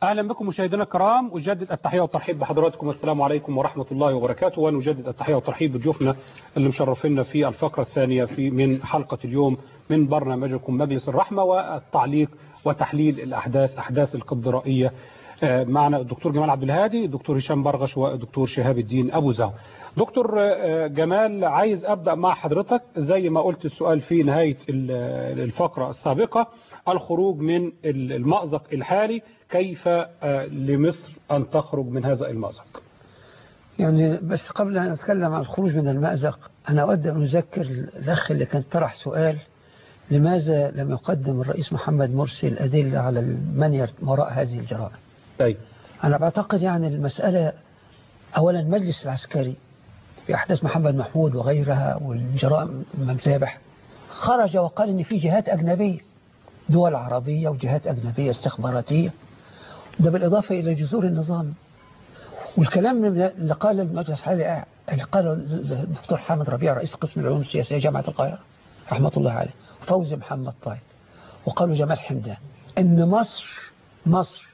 أهلا بكم مشاهدينا الكرام أجدد التحية والترحيب بحضراتكم السلام عليكم ورحمة الله وبركاته ونجدد التحية والترحيب بضيوفنا اللي مشرفينا في الفقرة الثانية في من حلقة اليوم من برنامجكم مجلس الرحمة والتعليق وتحليل الأحداث أحداث القدرائية معنا الدكتور جمال عبد الهادي الدكتور هشام برغش والدكتور شهاب الدين أبو زهو دكتور جمال عايز أبدأ مع حضرتك زي ما قلت السؤال في نهاية الفقرة السابقة الخروج من المأزق الحالي كيف لمصر أن تخرج من هذا المأزق يعني بس قبل أن أتكلم عن الخروج من المأزق أنا أود أن أذكر الأخ اللي كان طرح سؤال لماذا لم يقدم الرئيس محمد مرسي الأدلة على من وراء هذه الجرائم أي. أنا بعتقد يعني المسألة أولا المجلس العسكري في أحداث محمد محمود وغيرها والجرائم المذابح خرج وقال إن في جهات أجنبية دول عربية وجهات أجنبية استخباراتية ده بالإضافة إلى جذور النظام والكلام اللي قال المجلس العالي اللي قاله الدكتور حامد ربيع رئيس قسم العلوم السياسية جامعة القاهرة رحمة الله عليه فوزي محمد طيب وقالوا جمال حمدان إن مصر مصر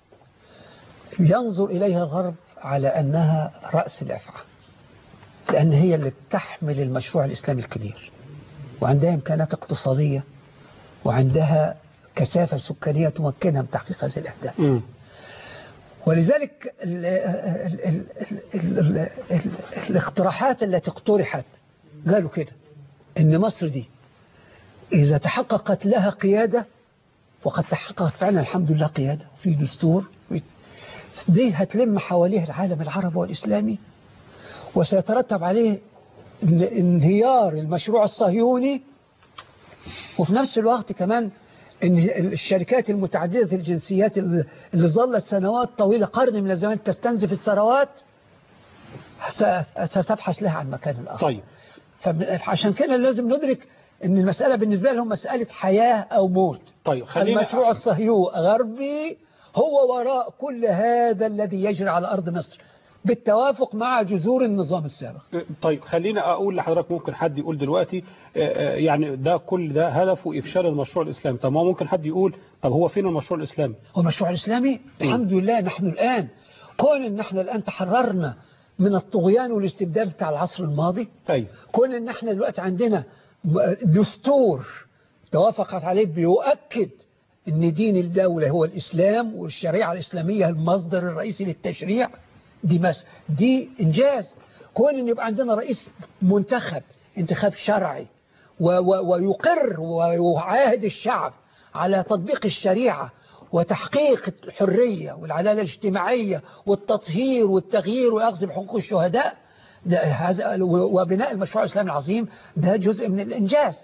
ينظر إليها الغرب على أنها رأس الأفعى لأن هي اللي بتحمل المشروع الإسلامي الكبير وعندها إمكانات اقتصادية وعندها كثافة سكانية تمكنها من تحقيق هذه الأهداف م. ولذلك ال ال ال ال ال ال الاقتراحات التي اقترحت قالوا كده ان مصر دي إذا تحققت لها قيادة وقد تحققت فعلا الحمد لله قيادة في دستور دي هتلم حواليه العالم العربي والإسلامي وسيترتب عليه انهيار المشروع الصهيوني وفي نفس الوقت كمان ان الشركات المتعددة الجنسيات اللي ظلت سنوات طويلة قرن من الزمان تستنزف الثروات ستبحث لها عن مكان آخر طيب فعشان كده لازم ندرك ان المسألة بالنسبة لهم مسألة حياة او موت طيب خلينا المشروع الصهيوني غربي هو وراء كل هذا الذي يجري على أرض مصر بالتوافق مع جذور النظام السابق طيب خلينا أقول لحضرتك ممكن حد يقول دلوقتي يعني ده كل ده هدفه إفشال المشروع الإسلامي طب ما ممكن حد يقول طب هو فين المشروع الإسلامي هو المشروع الإسلامي الحمد لله نحن الآن كون ان احنا الآن تحررنا من الطغيان والاستبداد بتاع العصر الماضي طيب كون ان احنا دلوقتي عندنا دستور توافقت عليه بيؤكد ان دين الدولة هو الإسلام والشريعة الإسلامية المصدر الرئيسي للتشريع دي مس دي إنجاز كون ان يبقى عندنا رئيس منتخب انتخاب شرعي و و ويقر ويعاهد الشعب على تطبيق الشريعة وتحقيق الحرية والعدالة الاجتماعية والتطهير والتغيير وأخذ بحقوق الشهداء ده هذا وبناء المشروع الإسلامي العظيم ده جزء من الإنجاز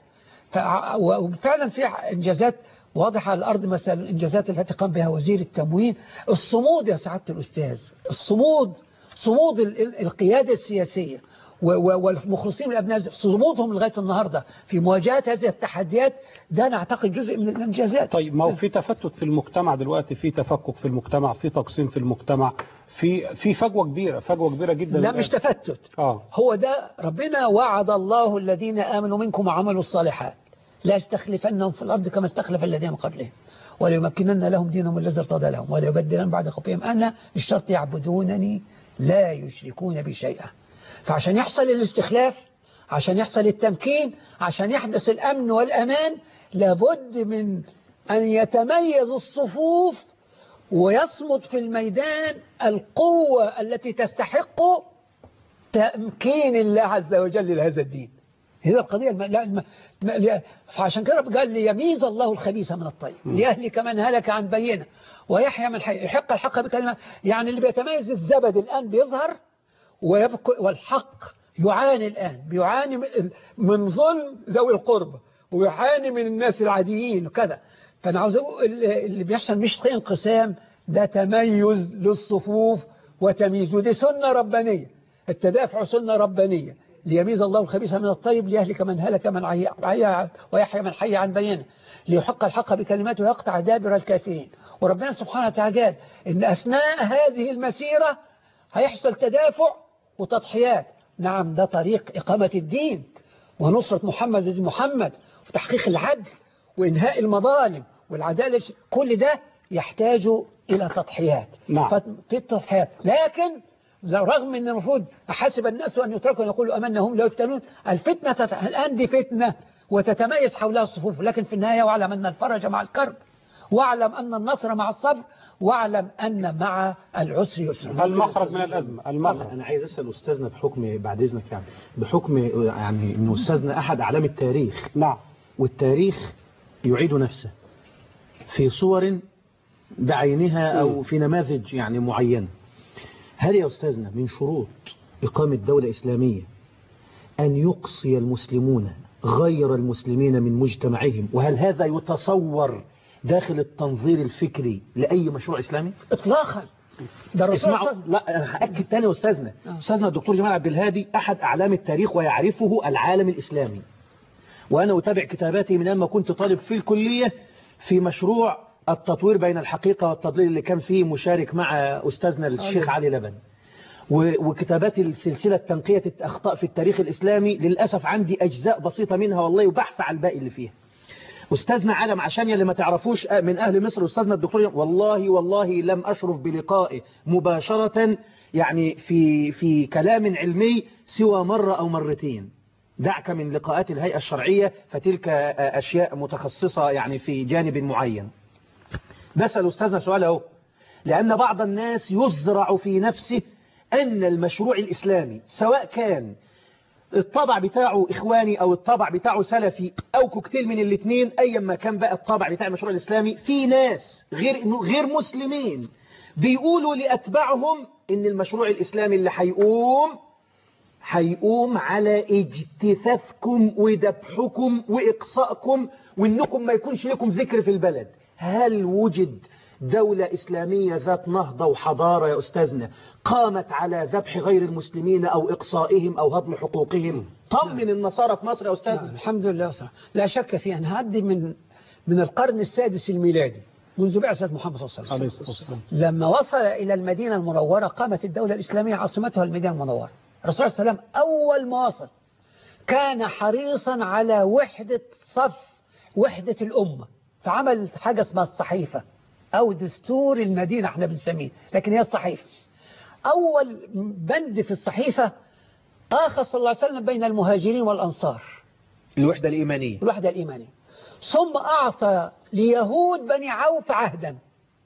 وفعلا في إنجازات واضحة على الأرض مثلا الإنجازات التي قام بها وزير التموين الصمود يا سعادة الأستاذ الصمود صمود القيادة السياسية والمخلصين من الأبناء صمودهم لغاية النهاردة في مواجهة هذه التحديات ده أنا أعتقد جزء من الإنجازات طيب ما هو في تفتت في المجتمع دلوقتي في تفكك في المجتمع في تقسيم في المجتمع في في فجوة كبيرة فجوة كبيرة جدا لا مش تفتت آه. هو ده ربنا وعد الله الذين آمنوا منكم وعملوا الصالحات لا يستخلفنهم في الأرض كما استخلف الذين من قبلهم وليمكنن لهم دينهم الذي ارتضى لهم وليبدلن بعد خوفهم أنا الشرط يعبدونني لا يشركون بي شيئا فعشان يحصل الاستخلاف عشان يحصل التمكين عشان يحدث الأمن والأمان لابد من أن يتميز الصفوف ويصمد في الميدان القوة التي تستحق تمكين الله عز وجل لهذا الدين هذه القضية الم... لا الم... لا... فعشان كده قال ليميز الله الخبيث من الطيب ليهلك من هلك عن بينه ويحيى من حي يحق الحق بكلمة يعني اللي بيتميز الزبد الآن بيظهر ويبقى والحق يعاني الآن بيعاني من ظلم ذوي القربى ويعاني من الناس العاديين وكذا فأنا عاوز أقول اللي بيحصل مش انقسام ده تميز للصفوف وتمييز ودي سنة ربانية التدافع سنة ربانية ليميز الله الخبيث من الطيب ليهلك من هلك من عي ويحيى من حي عن بينه ليحق الحق بكلماته ويقطع دابر الكافرين وربنا سبحانه وتعالى قال إن أثناء هذه المسيرة هيحصل تدافع وتضحيات نعم ده طريق إقامة الدين ونصرة محمد محمد وتحقيق العدل وإنهاء المظالم والعدالة كل ده يحتاج إلى تضحيات نعم. في التضحيات لكن رغم أن المفروض أحسب الناس أن يتركوا أن يقولوا أمنا هم لا يفتنون الفتنة تت... الآن دي فتنة وتتميز حولها الصفوف لكن في النهاية واعلم أن الفرج مع الكرب واعلم أن النصر مع الصبر واعلم أن مع العسر يسرا المخرج من الأزمة المخرج انا عايز اسال استاذنا بحكم بعد اذنك يعني بحكم يعني ان استاذنا احد اعلام التاريخ نعم والتاريخ يعيد نفسه في صور بعينها او في نماذج يعني معينه هل يا استاذنا من شروط اقامه دوله اسلاميه ان يقصي المسلمون غير المسلمين من مجتمعهم وهل هذا يتصور داخل التنظير الفكري لاي مشروع اسلامي إطلاقا ده الرسول اسمعوا صلى- لا انا هاكد تاني يا استاذنا استاذنا الدكتور جمال عبد الهادي احد اعلام التاريخ ويعرفه العالم الاسلامي وانا اتابع كتاباته من اما كنت طالب في الكليه في مشروع التطوير بين الحقيقه والتضليل اللي كان فيه مشارك مع استاذنا الشيخ علي لبن و- وكتابات السلسله تنقيه الاخطاء في التاريخ الاسلامي للاسف عندي اجزاء بسيطه منها والله وبحث على الباقي اللي فيها أستاذنا علم عشان اللي ما تعرفوش من أهل مصر أستاذنا الدكتور والله والله لم أشرف بلقائه مباشرة يعني في في كلام علمي سوى مرة أو مرتين دعك من لقاءات الهيئة الشرعية فتلك أشياء متخصصة يعني في جانب معين بسأل أستاذنا سؤال أهو لأن بعض الناس يزرع في نفسه أن المشروع الإسلامي سواء كان الطبع بتاعه إخواني أو الطبع بتاعه سلفي أو كوكتيل من الاثنين أيا ما كان بقى الطبع بتاع المشروع الإسلامي في ناس غير غير مسلمين بيقولوا لأتباعهم إن المشروع الإسلامي اللي هيقوم هيقوم على اجتثاثكم وذبحكم وإقصائكم وإنكم ما يكونش لكم ذكر في البلد هل وجد دولة إسلامية ذات نهضة وحضارة يا أستاذنا قامت على ذبح غير المسلمين أو إقصائهم أو هضم حقوقهم طمن النصارى في مصر يا نعم، أستاذنا الحمد لله والصلاة. لا شك في أن هذه من من القرن السادس الميلادي منذ بعثة محمد صلى الله عليه عليه وسلم الصلاة والسلام لما وصل إلى المدينة المنورة قامت الدولة الإسلامية عاصمتها المدينة المنورة الرسول صلى الله عليه وسلم أول ما وصل كان حريصا على وحدة صف وحدة الأمة فعمل حاجة اسمها الصحيفة أو دستور المدينة احنا بنسميه لكن هي الصحيفة أول بند في الصحيفة آخى صلى الله عليه وسلم بين المهاجرين والأنصار الوحدة الإيمانية الوحدة الإيمانية ثم أعطى ليهود بني عوف عهدا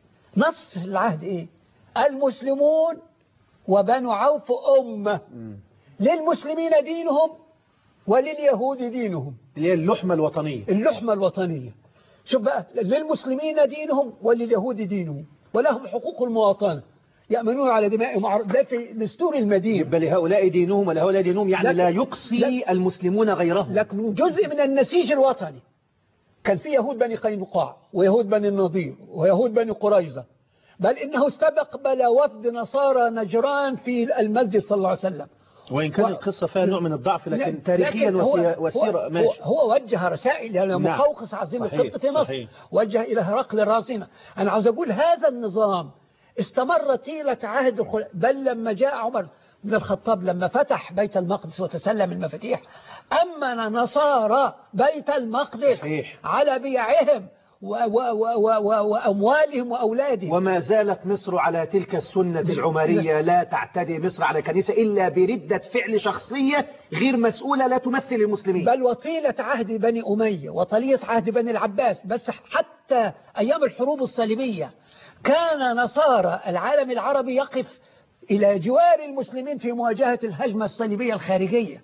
نص العهد إيه المسلمون وبنو عوف أمة للمسلمين دينهم ولليهود دينهم اللي هي اللحمة الوطنية اللحمة الوطنية شوف بقى للمسلمين دينهم ولليهود دينهم ولهم حقوق المواطنة يأمنون على دمائهم وعر- ده في دستور المدينة يبقى لهؤلاء دينهم ولهؤلاء دينهم يعني لكن- لا يقصي لكن- المسلمون غيرهم لكن جزء من النسيج الوطني كان في يهود بني قينقاع ويهود بني النضير ويهود بني قريظة بل إنه استقبل وفد نصارى نجران في المسجد صلى الله عليه وسلم وإن كان و- القصة فيها نوع من الضعف لكن لكن تاريخيا هو- وسي- هو, وسيرة هو, ماشي هو وجه رسائل إلى نعم. مقوقس عظيم صحيح، القبط في مصر صحيح. وجه إلى هرقل الرازنة أنا عاوز أقول هذا النظام استمر طيلة عهد الخلفاء بل لما جاء عمر بن الخطاب لما فتح بيت المقدس وتسلم المفاتيح أمن نصارى بيت المقدس صحيح. على بيعهم و و و و و وأموالهم وأولادهم وما زالت مصر على تلك السنة العمرية لا تعتدي مصر على كنيسة إلا بردة فعل شخصية غير مسؤولة لا تمثل المسلمين بل وطيلة عهد بني أمية وطيلة عهد بني العباس بس حتى أيام الحروب الصليبية كان نصارى العالم العربي يقف إلى جوار المسلمين في مواجهة الهجمة الصليبية الخارجية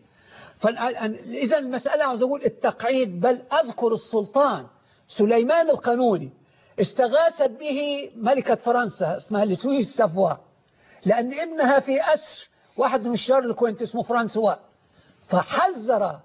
إذا المسألة عاوز أقول التقعيد بل أذكر السلطان سليمان القانوني استغاثت به ملكة فرنسا اسمها لسويس سافوا لأن ابنها في أسر واحد من الشر الكوينت اسمه فرانسوا فحذر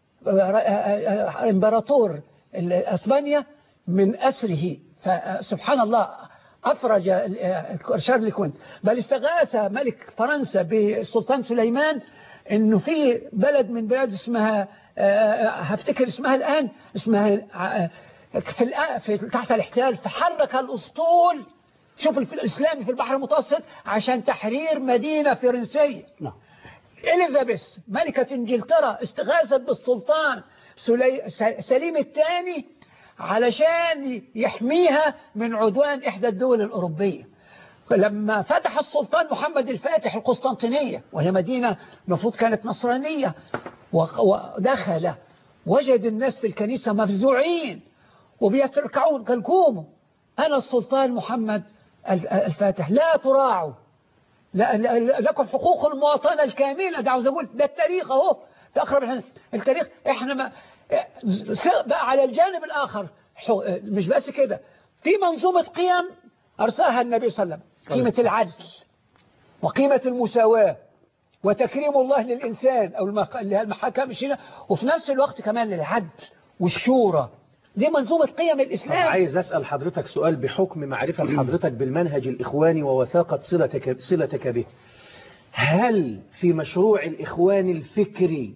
امبراطور اسبانيا من أسره فسبحان الله أفرج شارل كوينت بل استغاث ملك فرنسا بالسلطان سليمان انه في بلد من بلاد اسمها هفتكر اسمها الآن اسمها في, في تحت الاحتلال فحرك الأسطول شوف الإسلامي في البحر المتوسط عشان تحرير مدينة فرنسية نعم إليزابيث ملكة إنجلترا استغاثت بالسلطان سلي... سليم الثاني علشان يحميها من عدوان إحدى الدول الأوروبية لما فتح السلطان محمد الفاتح القسطنطينية وهي مدينة المفروض كانت نصرانية ودخل وجد الناس في الكنيسة مفزوعين وبيتركعون قال قوموا أنا السلطان محمد الفاتح لا تراعوا لا لكم حقوق المواطنة الكاملة ده عاوز أقول ده التاريخ أهو ده أقرب التاريخ إحنا ما بقى على الجانب الآخر مش بس كده في منظومة قيم أرساها النبي صلى الله عليه وسلم قيمة العدل وقيمة المساواة وتكريم الله للإنسان أو المحاكم الشينة وفي نفس الوقت كمان العدل والشورى دي منظومة قيم الإسلام عايز أسأل حضرتك سؤال بحكم معرفة حضرتك بالمنهج الإخواني ووثاقة صلتك, صلتك به هل في مشروع الإخوان الفكري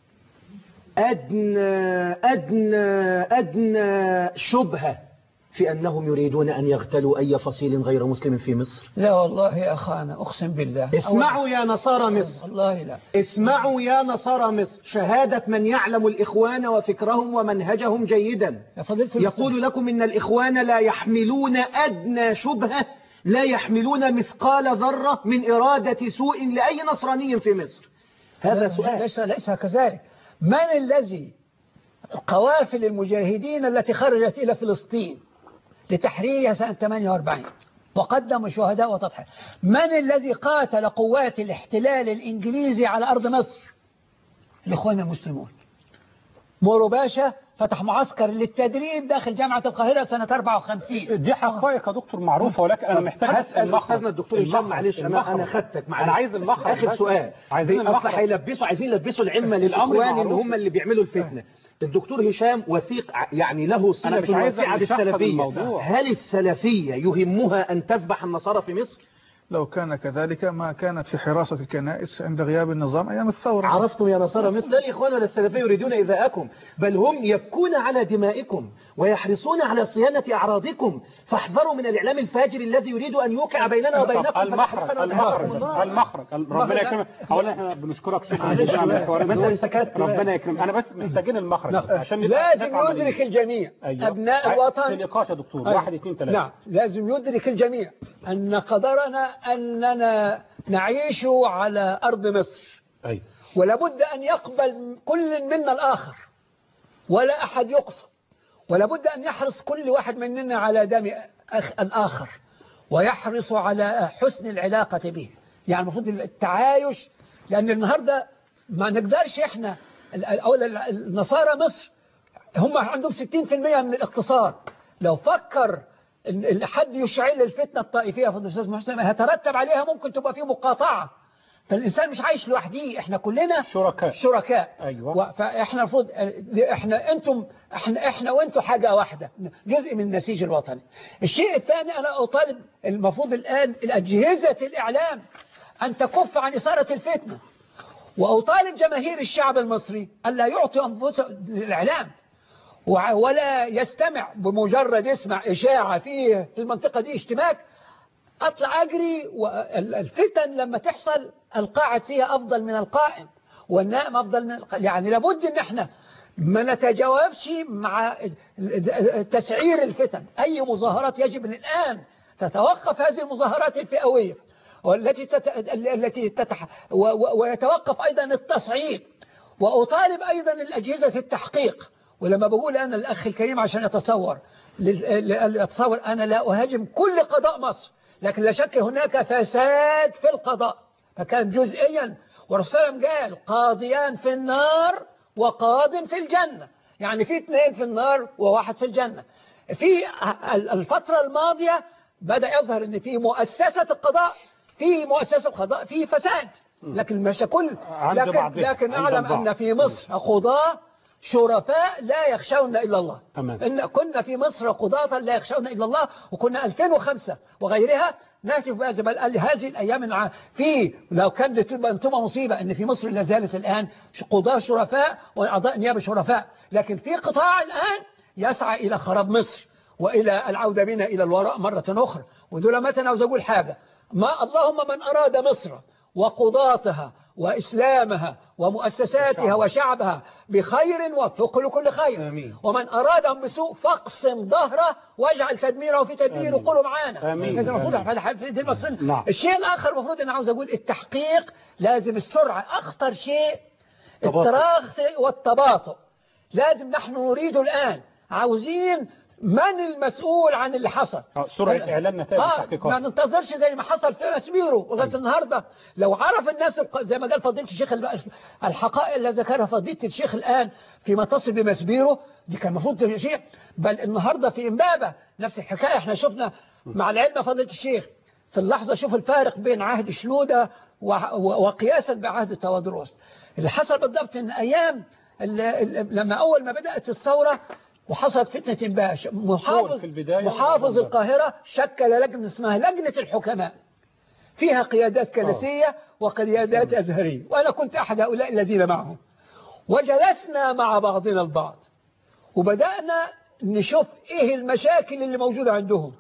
أدنى أدنى أدنى شبهة في أنهم يريدون أن يغتالوا أي فصيل غير مسلم في مصر لا والله يا أخانا أقسم بالله اسمعوا يا نصارى مصر والله لا اسمعوا يا نصارى مصر شهادة من يعلم الإخوان وفكرهم ومنهجهم جيدا يا فضيلة يقول لكم إن الإخوان لا يحملون أدنى شبهة لا يحملون مثقال ذرة من إرادة سوء لأي نصراني في مصر هذا سؤال ليس, ليس كذلك من الذي قوافل المجاهدين التي خرجت إلى فلسطين لتحريرها سنة 48 وقدموا شهداء وتضحية من الذي قاتل قوات الاحتلال الإنجليزي على أرض مصر الإخوان المسلمون مورو باشا فتح معسكر للتدريب داخل جامعة القاهرة سنة 54 دي حقائق يا دكتور معروفة ولكن أنا محتاج أسأل أستاذنا الدكتور هشام معلش أنا أنا خدتك معلش أنا عايز المخرج آخر سؤال عايزين أصل هيلبسوا عايزين يلبسوا العمة للإخوان إن هم اللي بيعملوا الفتنة الدكتور هشام وثيق يعني له صلة واسعة بالسلفية هل السلفية يهمها أن تذبح النصارى في مصر؟ لو كان كذلك ما كانت في حراسة الكنائس عند غياب النظام أيام الثورة عرفتم يا نصارى مصر لا الإخوان ولا السلفية يريدون إذاءكم بل هم يبكون على دمائكم ويحرصون على صيانة أعراضكم فاحذروا من الإعلام الفاجر الذي يريد أن يوقع بيننا وبينكم المخرج المخرج المخرج ربنا يكرمك أولا احنا بنشكرك شكرا سكت ربنا يكرمك أنا بس محتاجين المخرج عشان لازم يدرك الجميع أيوة. أبناء الوطن في نقاش يا دكتور واحد اثنين ثلاثة نعم لازم يدرك الجميع أن قدرنا أننا نعيش على أرض مصر أيوة. ولابد أن يقبل كل منا الآخر ولا أحد يقصى ولابد أن يحرص كل واحد مننا على دم الآخر ويحرص على حسن العلاقة به يعني المفروض التعايش لأن النهاردة ما نقدرش إحنا النصارى مصر هم عندهم 60% من الاقتصاد لو فكر ان حد يشعل الفتنة الطائفية في الأستاذ محسن هيترتب عليها ممكن تبقى فيه مقاطعة فالإنسان مش عايش لوحده احنا كلنا شركاء شركاء أيوة. فاحنا المفروض احنا انتم احنا احنا وانتم حاجة واحدة جزء من النسيج الوطني الشيء الثاني انا اطالب المفروض الان الاجهزة الاعلام ان تكف عن اثارة الفتنة واطالب جماهير الشعب المصري الا يعطي انفسهم للاعلام ولا يستمع بمجرد يسمع إشاعة فيه في المنطقة دي اشتباك أطلع أجري والفتن لما تحصل القاعد فيها أفضل من القائم والنائم أفضل من القائم يعني لابد أن احنا ما نتجاوبش مع تسعير الفتن أي مظاهرات يجب الآن تتوقف هذه المظاهرات الفئوية والتي تت... التي تتح... و... و... ويتوقف أيضا التصعيد وأطالب أيضا الأجهزة التحقيق ولما بقول أنا الأخ الكريم عشان يتصور يتصور أنا لا أهاجم كل قضاء مصر لكن لا شك هناك فساد في القضاء فكان جزئيا ورسول قال قاضيان في النار وقاض في الجنة يعني في اثنين في النار وواحد في الجنة في الفترة الماضية بدأ يظهر ان في مؤسسة القضاء في مؤسسة القضاء في فساد لكن مش كل لكن, لكن أعلم أن في مصر قضاء شرفاء لا يخشون إلا الله تمام. إن كنا في مصر قضاة لا يخشون إلا الله وكنا 2005 وغيرها ناتف بهذا بل قال هذه الأيام الع... في لو كانت تبقى انتم مصيبة أن في مصر لا زالت الآن قضاة شرفاء وأعضاء نيابة شرفاء لكن في قطاع الآن يسعى إلى خراب مصر وإلى العودة بنا إلى الوراء مرة أخرى ودول متى عاوز أقول حاجة ما اللهم من أراد مصر وقضاتها وإسلامها ومؤسساتها وشعبها بخير وفقه لكل خير آمين. ومن أرادهم بسوء فاقسم ظهره واجعل تدميره في تدبيره آمين. قولوا معانا آمين. لازم المفروض آمين. في في دي المصريين نعم. الشيء الآخر المفروض أنا عاوز أقول التحقيق لازم السرعة أخطر شيء تباطؤ. التراخي والتباطؤ لازم نحن نريد الآن عاوزين من المسؤول عن اللي حصل آه، سرعة إعلان نتائج آه التحقيقات. ما ننتظرش زي ما حصل في مسبيرو لغايه النهارده لو عرف الناس الق- زي ما قال فضيله الشيخ الب- الحقائق اللي ذكرها فضيله الشيخ الان فيما تصل بمسبيرو دي كان المفروض شيء بل النهارده في امبابه نفس الحكايه احنا شفنا مع العلم فضيله الشيخ في اللحظه شوف الفارق بين عهد شنوده و- و- وقياسا بعهد التوادروس اللي حصل بالضبط ان ايام ال- ال- لما اول ما بدات الثوره وحصلت فتنه امباش محافظ في البداية محافظ القاهره شكل لجنه اسمها لجنه الحكماء فيها قيادات كنسيه وقيادات ازهريه وانا كنت احد هؤلاء الذين معهم وجلسنا مع بعضنا البعض وبدانا نشوف ايه المشاكل اللي موجوده عندهم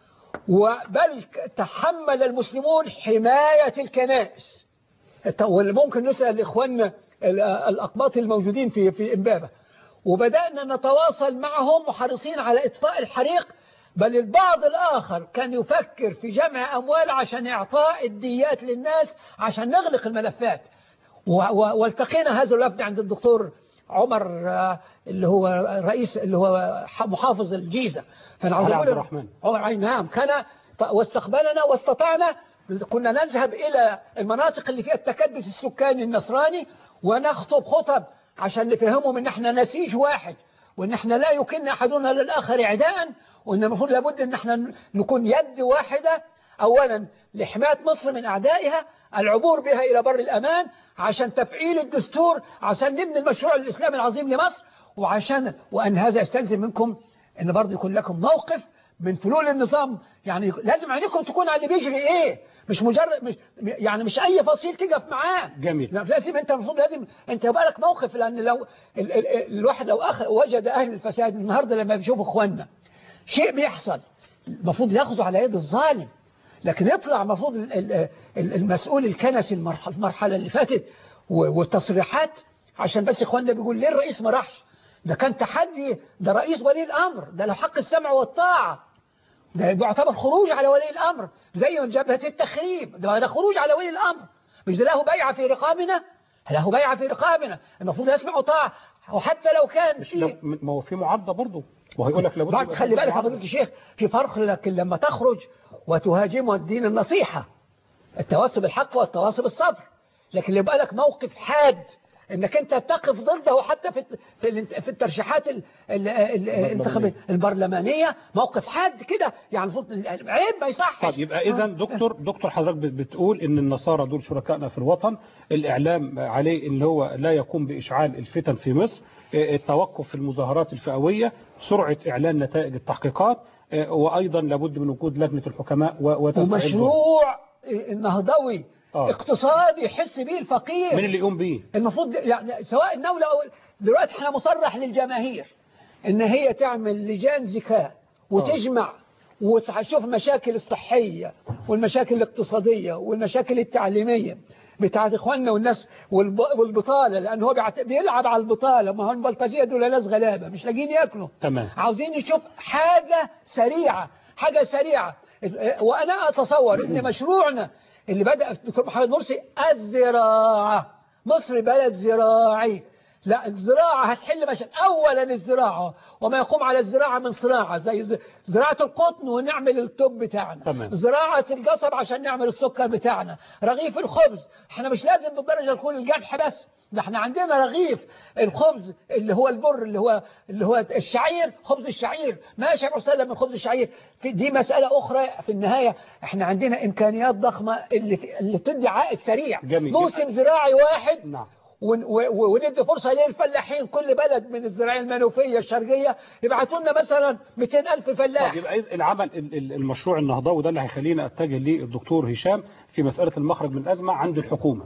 وبل تحمل المسلمون حمايه الكنائس واللي ممكن نسأل إخواننا ال- الأقباط الموجودين في في إمبابة وبدأنا نتواصل معهم محرصين على إطفاء الحريق بل البعض الآخر كان يفكر في جمع أموال عشان إعطاء الديات للناس عشان نغلق الملفات و- و- والتقينا هذا الوفد عند الدكتور عمر آه، اللي هو رئيس اللي هو ح- محافظ الجيزة فأنا عاوز علي أقول عبد الرحمن. عمر أي نعم كان ف- واستقبلنا واستطعنا كنا نذهب إلى المناطق اللي فيها التكدس السكاني النصراني ونخطب خطب عشان نفهمهم ان احنا نسيج واحد وان احنا لا يكن احدنا للاخر اعداء وان المفروض لابد ان احنا نكون يد واحده اولا لحمايه مصر من اعدائها العبور بها الى بر الامان عشان تفعيل الدستور عشان نبني المشروع الاسلامي العظيم لمصر وعشان وان هذا يستلزم منكم ان برضه يكون لكم موقف من فلول النظام يعني لازم عينيكم تكون على اللي بيجري ايه مش مجرد مش يعني مش اي فصيل تقف معاه جميل. لا، لازم انت المفروض لازم انت يبقى لك موقف لان لو ال ال ال الواحد لو أخ وجد اهل الفساد النهارده لما بيشوفوا اخواننا شيء بيحصل المفروض ياخذوا على يد الظالم لكن يطلع المفروض ال- ال- ال- المسؤول الكنسي المرحله المرحله اللي فاتت و- والتصريحات عشان بس اخواننا بيقول ليه الرئيس ما راحش ده كان تحدي ده رئيس ولي الامر ده له حق السمع والطاعه ده يعتبر خروج على ولي الأمر زي من جبهة التخريب ده, ده خروج على ولي الأمر مش ده له بيعة في رقابنا له بيعة في رقابنا المفروض يسمع طاعة وحتى لو كان مش لو في ما هو في معارضة برضه وهيقول لك لابد بعد يبقى خلي في بالك يا معارضة. فضيلة الشيخ في فرق لكن لما تخرج وتهاجم الدين النصيحة التواصي بالحق والتواصي بالصبر لكن اللي يبقى لك موقف حاد انك انت تقف ضده حتى في في الانت- في الترشيحات ال- ال- ال- الانتخابيه البرلمانيه موقف حاد كده يعني المفروض عيب ما يصحش طيب يبقى اذا دكتور دكتور حضرتك بت- بتقول ان النصارى دول شركائنا في الوطن الاعلام عليه ان هو لا يقوم باشعال الفتن في مصر آه، التوقف في المظاهرات الفئويه سرعه اعلان نتائج التحقيقات آه، وايضا لابد من وجود لجنه الحكماء و- وتفعيل دور. ومشروع النهضوي آه. اقتصادي يحس به الفقير مين اللي يقوم بيه المفروض يعني سواء الدولة أو دلوقتي احنا مصرح للجماهير ان هي تعمل لجان ذكاء وتجمع وتشوف المشاكل الصحية والمشاكل الاقتصادية والمشاكل التعليمية بتاعت اخواننا والناس والب- والبطالة لان هو بيعت- بيلعب على البطالة ما هو البلطجية دول ناس غلابة مش لاقيين ياكلوا تمام. عاوزين نشوف حاجة سريعة حاجة سريعة وانا اتصور ان مشروعنا اللي بدأ الدكتور محمد مرسي الزراعة مصر بلد زراعي لا الزراعة هتحل مشاكل أولا الزراعة وما يقوم على الزراعة من صناعة زي ز- زراعة القطن ونعمل التوب بتاعنا تمام. زراعة القصب عشان نعمل السكر بتاعنا رغيف الخبز احنا مش لازم بالدرجة نكون القمح بس ده احنا عندنا رغيف الخبز اللي هو البر اللي هو اللي هو الشعير خبز الشعير ما شبع سلم من خبز الشعير في دي مسألة أخرى في النهاية احنا عندنا إمكانيات ضخمة اللي في اللي تدي عائد سريع جميل. موسم زراعي واحد نعم ون- و- و- وندي فرصة للفلاحين كل بلد من الزراعية المنوفية الشرقية يبعتوا لنا مثلا 200 ألف فلاح طيب يبقى إذ- العمل ال- ال- المشروع النهضوي ده اللي هيخلينا اتجه للدكتور هشام في مسألة المخرج من الأزمة عند الحكومة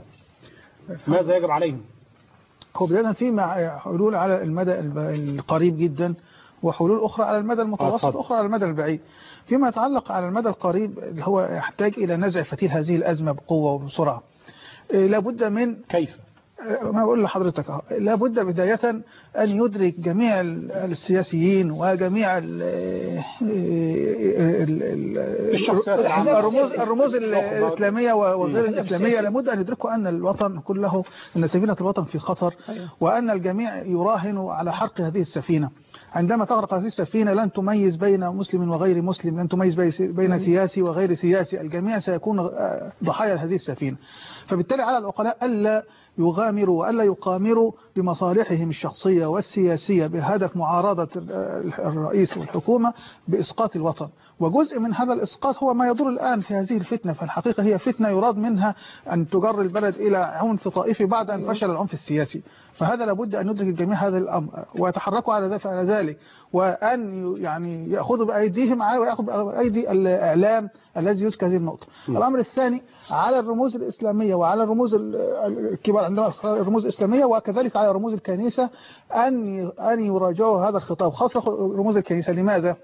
ماذا يجب عليهم هو بداية في مع حلول على المدى الب- القريب جدا وحلول أخرى على المدى المتوسط اتفضل. أخرى على المدى البعيد فيما يتعلق على المدى القريب اللي هو يحتاج إلى نزع فتيل هذه الأزمة بقوة وبسرعة آه، لابد من كيف ما بقول لحضرتك اهو لابد بداية أن يدرك جميع ال- السياسيين وجميع ال- ال- ال- الشخصيات العامة. الرموز الرموز الإسلامية وغير الإسلامية لابد أن يدركوا أن الوطن كله أن سفينة الوطن في خطر وأن الجميع يراهن على حرق هذه السفينة عندما تغرق هذه السفينة لن تميز بين مسلم وغير مسلم لن تميز بي- بين سياسي وغير سياسي الجميع سيكون آه، ضحايا هذه السفينة فبالتالي على العقلاء ألا يغامروا وألا يقامروا بمصالحهم الشخصية والسياسية بهدف معارضة ال- الرئيس والحكومة بإسقاط الوطن وجزء من هذا الإسقاط هو ما يدور الآن في هذه الفتنة فالحقيقة هي فتنة يراد منها أن تجر البلد إلى عنف طائفي بعد أن فشل العنف السياسي فهذا لابد أن يدرك الجميع هذا الأمر ويتحركوا على ذلك على ذلك وأن يعني يأخذوا بأيديهم على ويأخذ بأيدي الإعلام الذي يذكر هذه النقطة الأمر الثاني على الرموز الإسلامية وعلى الرموز ال- الكبار عندما الرموز الإسلامية وكذلك على رموز الكنيسة أن أن يراجعوا هذا الخطاب خاصة رموز الكنيسة لماذا؟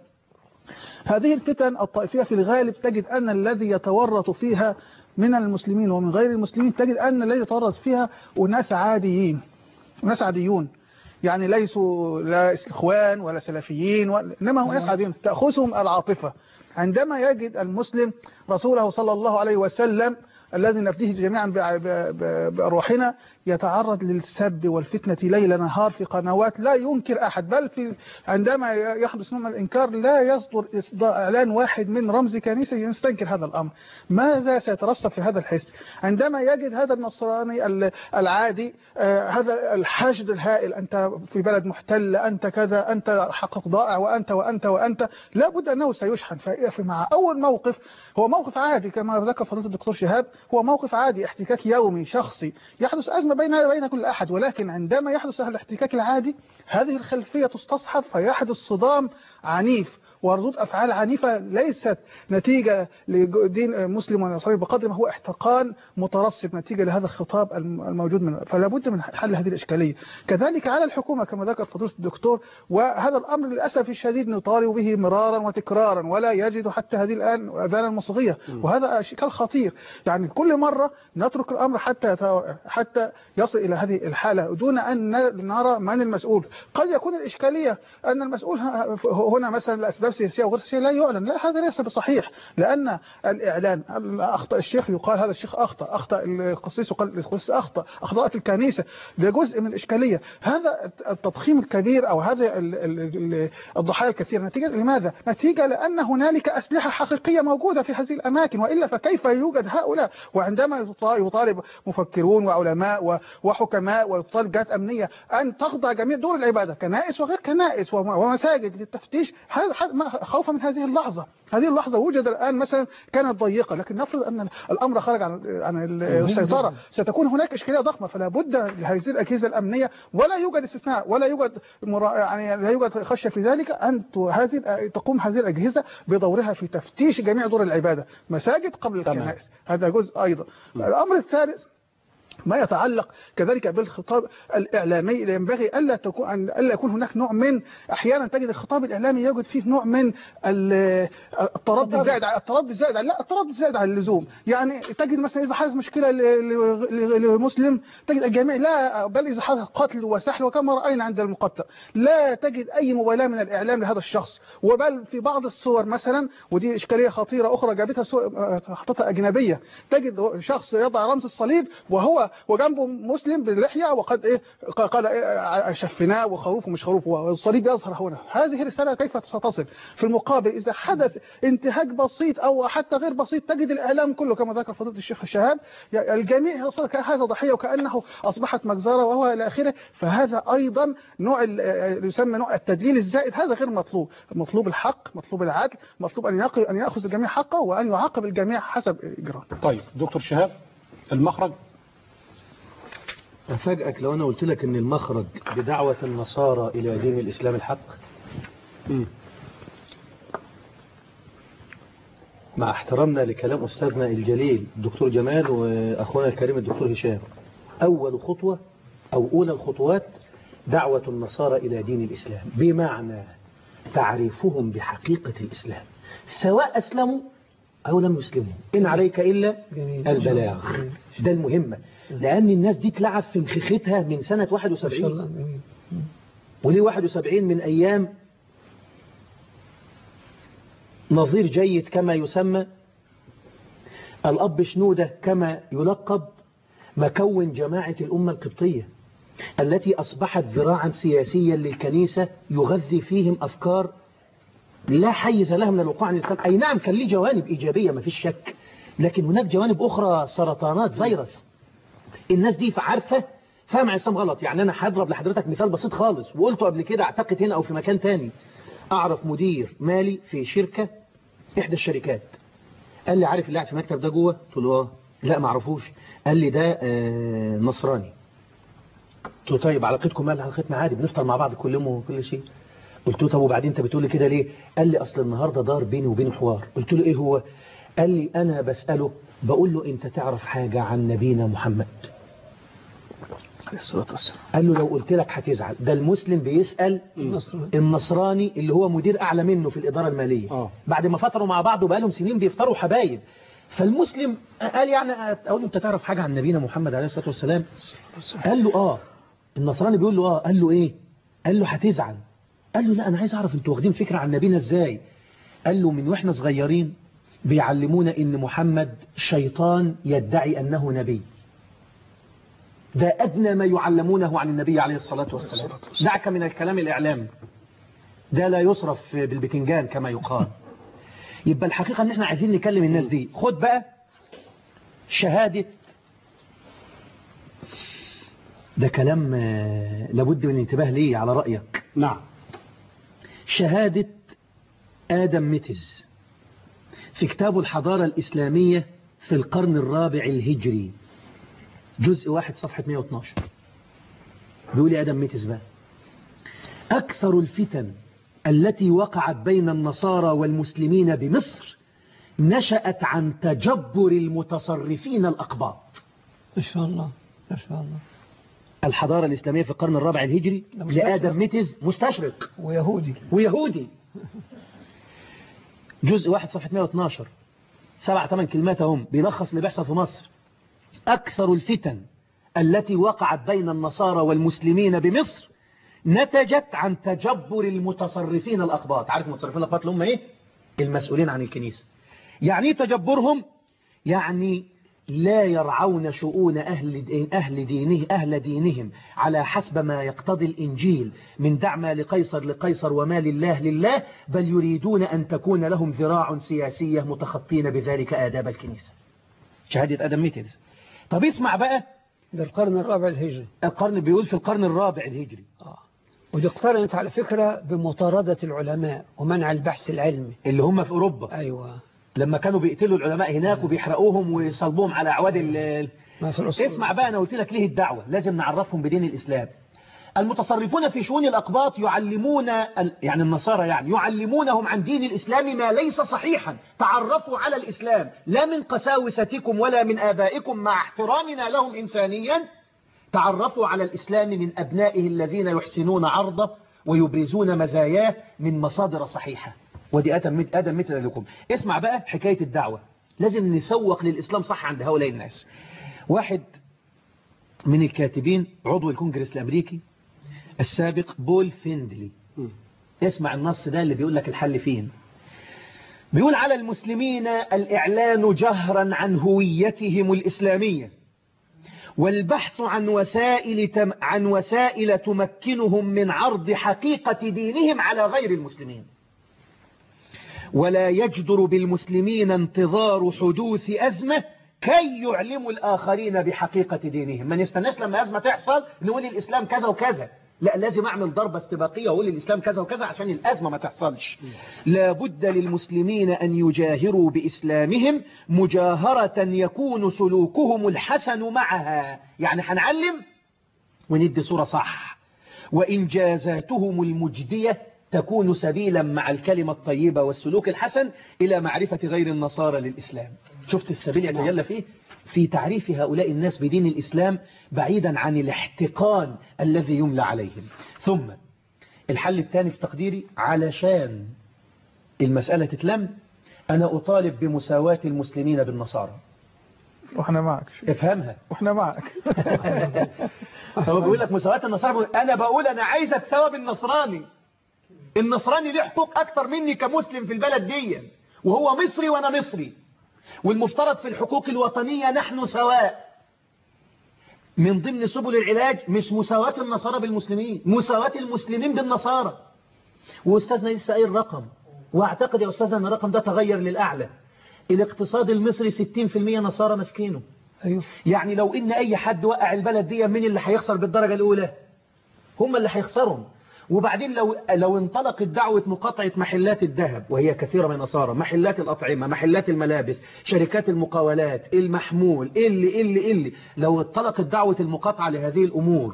هذه الفتن الطائفية في الغالب تجد أن الذي يتورط فيها من المسلمين ومن غير المسلمين تجد أن الذي يتورط فيها أناس عاديين أناس عاديون يعني ليسوا لا إخوان ولا سلفيين ولا إنما هم ناس عاديين تأخذهم العاطفة عندما يجد المسلم رسوله صلى الله عليه وسلم الذي نفديه جميعا ب- ب- ب- بأرواحنا يتعرض للسب والفتنة ليل نهار في قنوات لا ينكر أحد بل في عندما يحدث نوع من الإنكار لا يصدر إصداء إعلان واحد من رمز كنيسة يستنكر هذا الأمر ماذا سيترسب في هذا الحس عندما يجد هذا النصراني ال- العادي آه، هذا الحشد الهائل أنت في بلد محتل أنت كذا أنت حقق ضائع وأنت وأنت وأنت لا بد أنه سيشحن فيقف مع أول موقف هو موقف عادي كما ذكر فضيلة الدكتور شهاب هو موقف عادي احتكاك يومي شخصي يحدث أزمة بين بين كل أحد ولكن عندما يحدث هذا الاحتكاك العادي هذه الخلفية تستصحب فيحدث صدام عنيف وردود أفعال عنيفة ليست نتيجة لدين مسلم ونصراني بقدر ما هو احتقان مترسب نتيجة لهذا الخطاب الم- الموجود من فلا بد من حل هذه الإشكالية كذلك على الحكومة كما ذكر فضيلة الدكتور وهذا الأمر للأسف الشديد نطالب به مرارا وتكرارا ولا يجد حتى هذه الآن أذانا مصغية وهذا إشكال خطير يعني كل مرة نترك الأمر حتى يت- حتى يصل إلى هذه الحالة دون أن ن- نرى من المسؤول قد يكون الإشكالية أن المسؤول ه- هنا مثلا لأسباب سياسية وغير سياسية لا يعلن لا هذا ليس بصحيح لأن الإعلان أخطأ الشيخ يقال هذا الشيخ أخطأ أخطأ القسيس يقال القسيس أخطأ أخطأت الكنيسة ده جزء من الإشكالية هذا التضخيم الكبير أو هذا ال- ال- ال- الضحايا الكثير نتيجة لماذا؟ نتيجة لأن هنالك أسلحة حقيقية موجودة في هذه الأماكن وإلا فكيف يوجد هؤلاء وعندما يط- يطالب مفكرون وعلماء و- وحكماء ويطالب جهات أمنية أن تخضع جميع دور العبادة كنائس وغير كنائس وم- ومساجد للتفتيش هذا- هذا- ما- خوفا من هذه اللحظة هذه اللحظة وجد الآن مثلا كانت ضيقة لكن نفرض أن الأمر خرج عن عن السيطرة ستكون هناك إشكالية ضخمة فلا بد لهذه الأجهزة الأمنية ولا يوجد استثناء ولا يوجد مرا... يعني لا يوجد خشية في ذلك أن ت- هذه تقوم هذه الأجهزة بدورها في تفتيش جميع دور العبادة مساجد قبل تمام. الكنائس هذا جزء أيضا الأمر الثالث ما يتعلق كذلك بالخطاب الإعلامي ينبغي ألا تكون أن ألا يكون هناك نوع من أحيانا تجد الخطاب الإعلامي يوجد فيه نوع من ال- التردي الزائد على- التردي الزائد على- لا التردي الزائد على اللزوم يعني تجد مثلا إذا حدث مشكلة ل- ل- لمسلم تجد الجميع لا بل إذا حدث قتل وسحل وكما رأينا عند المقتل لا تجد أي مبالاة من الإعلام لهذا الشخص وبل في بعض الصور مثلا ودي إشكالية خطيرة أخرى جابتها سو- حطتها أجنبية تجد شخص يضع رمز الصليب وهو وجنبه مسلم باللحية وقد إيه قال إيه شفناه وخروف ومش خروف والصليب يظهر هنا هذه الرسالة كيف ستصل في المقابل إذا حدث انتهاك بسيط أو حتى غير بسيط تجد الإعلام كله كما ذكر فضيلة الشيخ الشهاب الجميع يصل كهذا ضحية وكأنه أصبحت مجزرة وهو إلى آخره فهذا أيضا نوع ال- يسمى نوع التدليل الزائد هذا غير مطلوب مطلوب الحق مطلوب العدل مطلوب أن يقي أن يأخذ الجميع حقه وأن يعاقب الجميع حسب إجراء طيب دكتور شهاب المخرج أفاجئك لو أنا قلت لك أن المخرج بدعوة النصارى إلى دين الإسلام الحق مم. مع احترامنا لكلام أستاذنا الجليل الدكتور جمال وأخونا الكريم الدكتور هشام أول خطوة أو أولى الخطوات دعوة النصارى إلى دين الإسلام بمعنى تعريفهم بحقيقة الإسلام سواء أسلموا أو لم يسلموا إن عليك إلا جميل. البلاغ جميل. ده المهمة لأن الناس دي اتلعب في مخيختها من سنة ما شاء 71 الله جميل وليه 71 من أيام نظير جيد كما يسمى الأب شنودة كما يلقب مكون جماعة الأمة القبطية التي أصبحت ذراعا سياسيا للكنيسة يغذي فيهم أفكار لا حيز لها من الوقوع عن الإسلام أي نعم كان ليه جوانب إيجابية ما فيش شك لكن هناك جوانب أخرى سرطانات فيروس الناس دي عارفة فاهم الإسلام غلط يعني أنا هضرب لحضرتك مثال بسيط خالص وقلته قبل كده أعتقد هنا أو في مكان تاني أعرف مدير مالي في شركة إحدى الشركات قال لي عارف اللي قاعد في المكتب ده جوه قلت له اه لا ما اعرفوش قال لي ده آه نصراني قلت له طيب علاقتكم مال علاقتنا عادي بنفطر مع بعض كل يوم وكل شيء قلت له طب وبعدين انت بتقول لي كده ليه قال لي اصل النهارده دار بيني وبينه حوار قلت له ايه هو قال لي انا بساله بقول له انت تعرف حاجه عن نبينا محمد عليه الصلاة والسلام قال له لو قلت لك هتزعل ده المسلم بيسال النصر النصراني اللي هو مدير أعلى منه في الإدارة المالية آه. بعد ما فتروا مع بعض وبقالهم سنين بيفطروا حبايب فالمسلم قال يعني أقول له أنت تعرف حاجة عن نبينا محمد عليه الصلاة والسلام قال له آه النصراني بيقول له آه قال له إيه قال له هتزعل قال له لا أنا عايز أعرف أنتوا واخدين فكرة عن نبينا إزاي قال له من وإحنا صغيرين بيعلمونا إن محمد شيطان يدعي أنه نبي ده أدنى ما يعلمونه عن النبي عليه الصلاة والسلام دعك من الكلام الإعلامي ده لا يصرف بالبتنجان كما يقال يبقى الحقيقة ان احنا عايزين نكلم الناس دي خد بقى شهادة ده كلام آه، لابد من الانتباه ليه على رأيك نعم شهادة آدم ميتز في كتابه الحضارة الإسلامية في القرن الرابع الهجري جزء واحد صفحة 112 بيقول يا آدم ميتز بقى أكثر الفتن التي وقعت بين النصارى والمسلمين بمصر نشأت عن تجبر المتصرفين الأقباط ما شاء الله ما شاء الله الحضارة الإسلامية في القرن الرابع الهجري ده مستشرق. لآدم ميتز مستشرق ويهودي ويهودي جزء واحد صفحة 112 سبع ثمان كلمات هم بيلخص اللي بيحصل في مصر أكثر الفتن التي وقعت بين النصارى والمسلمين بمصر نتجت عن تجبر المتصرفين الأقباط عارف المتصرفين الأقباط اللي هم إيه؟ المسؤولين عن الكنيسة يعني إيه تجبرهم يعني لا يرعون شؤون أهل دين أهل دينه أهل دينهم على حسب ما يقتضي الإنجيل من دع ما لقيصر لقيصر وما لله لله بل يريدون أن تكون لهم ذراع سياسية متخطين بذلك آداب الكنيسة شهادة آدم ميتز طب اسمع بقى ده القرن الرابع الهجري القرن بيقول في القرن الرابع الهجري آه. ودي اقترنت على فكرة بمطاردة العلماء ومنع البحث العلمي اللي هم في أوروبا أيوة لما كانوا بيقتلوا العلماء هناك وبيحرقوهم ويصلبوهم على أعواد ال- ما في الأصول اسمع بقى أنا قلت لك ليه الدعوة لازم نعرفهم بدين الإسلام المتصرفون في شؤون الأقباط يعلمون ال- يعني النصارى يعني يعلمونهم عن دين الإسلام ما ليس صحيحا تعرفوا على الإسلام لا من قساوستكم ولا من آبائكم مع احترامنا لهم إنسانيا تعرفوا على الإسلام من أبنائه الذين يحسنون عرضه ويبرزون مزاياه من مصادر صحيحة ودي آدم آدم مثل لكم اسمع بقى حكاية الدعوة لازم نسوق للإسلام صح عند هؤلاء الناس واحد من الكاتبين عضو الكونجرس الأمريكي السابق بول فيندلي اسمع النص ده اللي بيقول لك الحل فين بيقول على المسلمين الإعلان جهرا عن هويتهم الإسلامية والبحث عن وسائل تم عن وسائل تمكنهم من عرض حقيقة دينهم على غير المسلمين ولا يجدر بالمسلمين انتظار حدوث أزمة كي يعلموا الآخرين بحقيقة دينهم ما نستناش لما أزمة تحصل نقول الإسلام كذا وكذا لا لازم أعمل ضربة استباقية وأقول الإسلام كذا وكذا عشان الأزمة ما تحصلش لا بد للمسلمين أن يجاهروا بإسلامهم مجاهرة يكون سلوكهم الحسن معها يعني هنعلم وندي صورة صح وإنجازاتهم المجدية تكون سبيلا مع الكلمة الطيبة والسلوك الحسن إلى معرفة غير النصارى للإسلام شفت السبيل يتجلى فيه في تعريف هؤلاء الناس بدين الإسلام بعيدا عن الاحتقان الذي يملى عليهم ثم الحل الثاني في تقديري علشان المسألة تتلم أنا أطالب بمساواة المسلمين بالنصارى واحنا معك افهمها واحنا معك هو بيقول لك مساواة النصارى بيقول أنا بقول أنا عايز أتساوى بالنصراني النصراني ليه حقوق أكتر مني كمسلم في البلد دي وهو مصري وأنا مصري والمفترض في الحقوق الوطنية نحن سواء من ضمن سبل العلاج مش مساواة النصارى بالمسلمين مساواة المسلمين بالنصارى وأستاذنا لسه قايل رقم واعتقد يا أستاذنا أن الرقم ده تغير للأعلى الاقتصاد المصري 60% نصارى مسكينه أيوه يعني لو ان اي حد وقع البلد دي مين اللي هيخسر بالدرجة الاولى هم اللي هيخسروا وبعدين لو لو انطلقت دعوة مقاطعة محلات الذهب وهي كثيرة من النصارى محلات الأطعمة محلات الملابس شركات المقاولات المحمول اللي اللي اللي لو انطلقت دعوة المقاطعة لهذه الأمور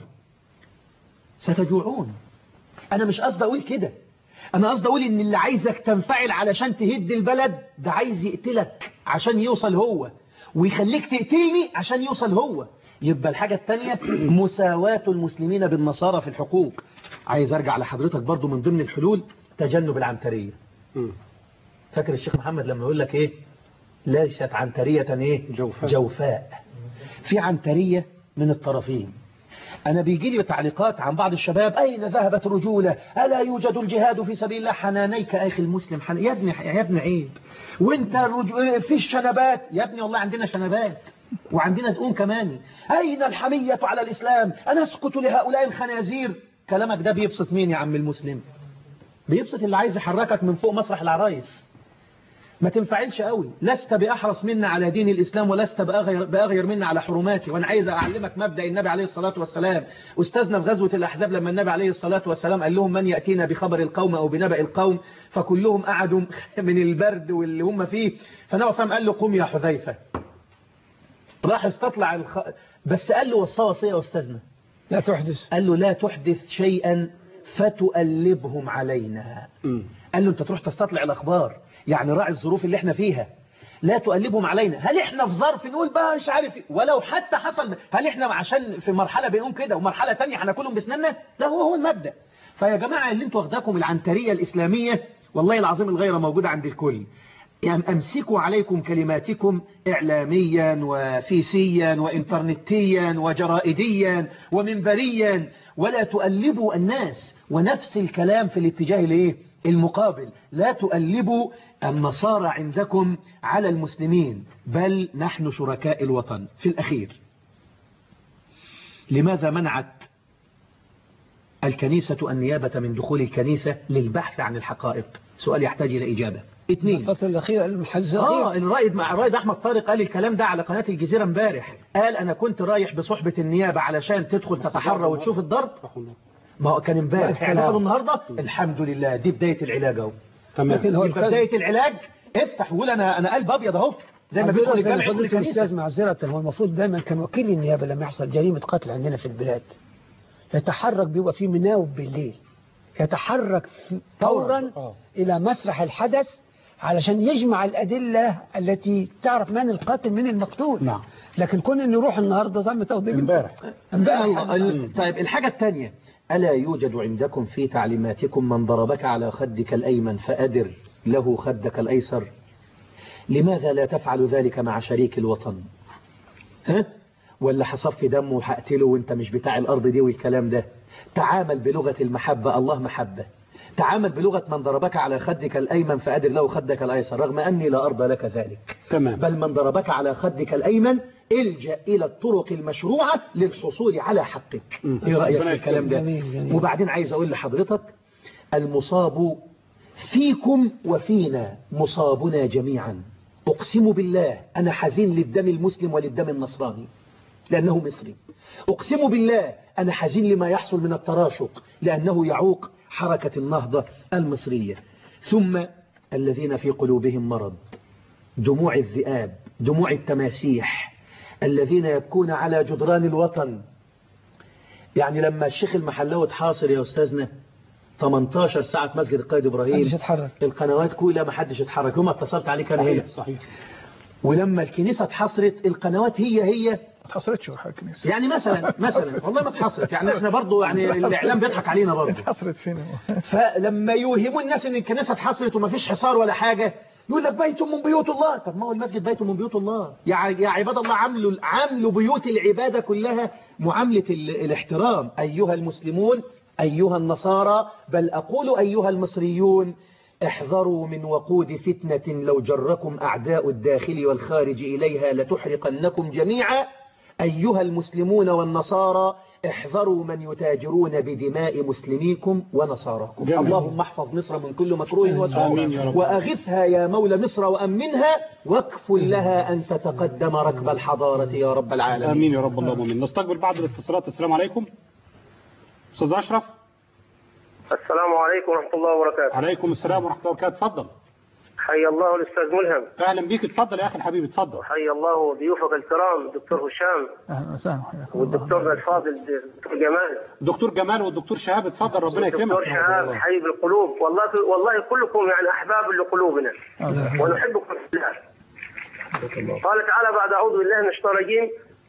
ستجوعون أنا مش قصدي أقول كده أنا قصدي أقول إن اللي عايزك تنفعل علشان تهد البلد ده عايز يقتلك عشان يوصل هو ويخليك تقتلني عشان يوصل هو يبقى الحاجة التانية مساواة المسلمين بالنصارى في الحقوق عايز أرجع لحضرتك برضو من ضمن الحلول تجنب العنترية مم. فاكر الشيخ محمد لما يقول لك إيه ليست عنترية إيه جوفاء. جوفاء في عنترية من الطرفين أنا بيجي لي تعليقات عن بعض الشباب أين ذهبت رجولة ألا يوجد الجهاد في سبيل الله حنانيك أخي المسلم حن... يا ابني يا ابني عيب وانت الرج... في الشنبات يا ابني والله عندنا شنبات وعندنا دقون كمان أين الحمية على الإسلام أنا أسكت لهؤلاء الخنازير كلامك ده بيبسط مين يا عم المسلم بيبسط اللي عايز يحركك من فوق مسرح العرايس ما تنفعلش قوي لست بأحرص منا على دين الإسلام ولست بأغير, بأغير منا على حرماتي وأنا عايز أعلمك مبدأ النبي عليه الصلاة والسلام أستاذنا في غزوة الأحزاب لما النبي عليه الصلاة والسلام قال لهم من يأتينا بخبر القوم أو بنبأ القوم فكلهم قعدوا من البرد واللي هم فيه فالنبي صلى الله عليه وسلم قال له قم يا حذيفة راح استطلع الخ... بس قال له وصى وصية يا أستاذنا لا تحدث قال له لا تحدث شيئا فتؤلبهم علينا مم. قال له انت تروح تستطلع الأخبار يعني راعي الظروف اللي احنا فيها لا تقلبهم علينا هل احنا في ظرف نقول بقى مش عارف إيه؟ ولو حتى حصل هل احنا عشان في مرحلة بيقوم كده ومرحلة تانية هناكلهم بسناننا لا هو هو المبدأ فيا جماعة اللي انتوا واخداكم العنترية الإسلامية والله العظيم الغيرة موجودة عند الكل يعني أمسكوا عليكم كلماتكم إعلاميا وفيسيا وإنترنتيا وجرائديا ومنبريا ولا تؤلبوا الناس ونفس الكلام في الاتجاه الايه المقابل لا تؤلبوا النصارى عندكم على المسلمين بل نحن شركاء الوطن في الأخير لماذا منعت الكنيسة النيابة من دخول الكنيسة للبحث عن الحقائق سؤال يحتاج إلى إجابة اثنين الفترة الأخيرة المحزة اه الرائد مع الرائد احمد طارق قال الكلام ده على قناة الجزيرة امبارح قال انا كنت رايح بصحبة النيابة علشان تدخل تتحرى وتشوف الضرب ما هو كان امبارح لا، اعتقلوا النهارده الحمد لله دي بداية العلاج اهو تمام لكن هو يبقى بداية العلاج افتح وقول انا انا قلب ابيض اهو زي ما بيدخل معذرة الجامع يدخل فضيلة الكنيسة الأستاذ معذرة هو المفروض دايما كان وكيل النيابة لما يحصل جريمة قتل عندنا في البلاد يتحرك بيبقى فيه مناوب بالليل يتحرك في- فورا آه. إلى مسرح الحدث علشان يجمع الأدلة التي تعرف من القاتل من المقتول نعم. لكن كون إنه يروح النهاردة تم توضيب امبارح امبارح ال- طيب الحاجة الثانية ألا يوجد عندكم في تعليماتكم من ضربك على خدك الأيمن فأدر له خدك الأيسر لماذا لا تفعل ذلك مع شريك الوطن ها؟ ولا حصف دمه وهقتله وانت مش بتاع الأرض دي والكلام ده تعامل بلغة المحبة الله محبة تعامل بلغة من ضربك على خدك الأيمن فأدر له خدك الأيسر رغم أني لا أرضى لك ذلك تمام بل من ضربك على خدك الأيمن الجأ إلى الطرق المشروعة للحصول على حقك مم. إيه رأيك ربنا في الكلام ده جميل، جميل. وبعدين عايز أقول لحضرتك المصاب فيكم وفينا مصابنا جميعا أقسم بالله أنا حزين للدم المسلم وللدم النصراني لأنه مصري أقسم بالله أنا حزين لما يحصل من التراشق لأنه يعوق حركة النهضة المصرية ثم الذين في قلوبهم مرض دموع الذئاب دموع التماسيح الذين يبكون على جدران الوطن يعني لما الشيخ المحلاوي اتحاصر يا أستاذنا 18 ساعة في مسجد القائد إبراهيم محدش يتحرك. القنوات كلها ما حدش اتحرك يوم ما اتصلت عليه كان هنا صحيح صحيح ولما الكنيسة اتحصرت القنوات هي هي ما اتحصرتش ولا حاجة الكنيسة يعني مثلا مثلا والله ما اتحصرت يعني احنا برضو يعني الاعلام بيضحك علينا برضو اتحصرت فين فلما يوهموا الناس ان الكنيسة اتحصرت وما فيش حصار ولا حاجة يقول لك بيت من بيوت الله طب ما هو المسجد بيت من بيوت الله يا ع- يا عباد الله عاملوا عاملوا بيوت العبادة كلها معاملة ال- الاحترام أيها المسلمون أيها النصارى بل أقول أيها المصريون احذروا من وقود فتنة لو جركم أعداء الداخل والخارج إليها لتحرقنكم جميعا أيها المسلمون والنصارى احذروا من يتاجرون بدماء مسلميكم ونصاراكم جميل. اللهم احفظ مصر من كل مكروه آمين يا وسوء رب. وأغثها يا مولى مصر وأمنها واكفل لها أن تتقدم ركب الحضارة يا رب العالمين امين يا رب اللهم امين نستقبل بعض الاتصالات السلام عليكم استاذ اشرف السلام عليكم ورحمة الله وبركاته عليكم السلام ورحمه الله وبركاته اتفضل حي الله الأستاذ ملهم اهلا بيك اتفضل يا اخي الحبيب اتفضل حي الله ضيوفك الكرام دكتور هشام اهلا وسهلا حياكم الله. والدكتور الفاضل دكتور جمال دكتور جمال والدكتور شهاب اتفضل ربنا دكتور يكرمك شهاب حبيب القلوب والله والله كلكم يعني أحباب لقلوبنا الله. ونحبكم في الله قال تعالى بعد أعوذ بالله من الشيطان الرجيم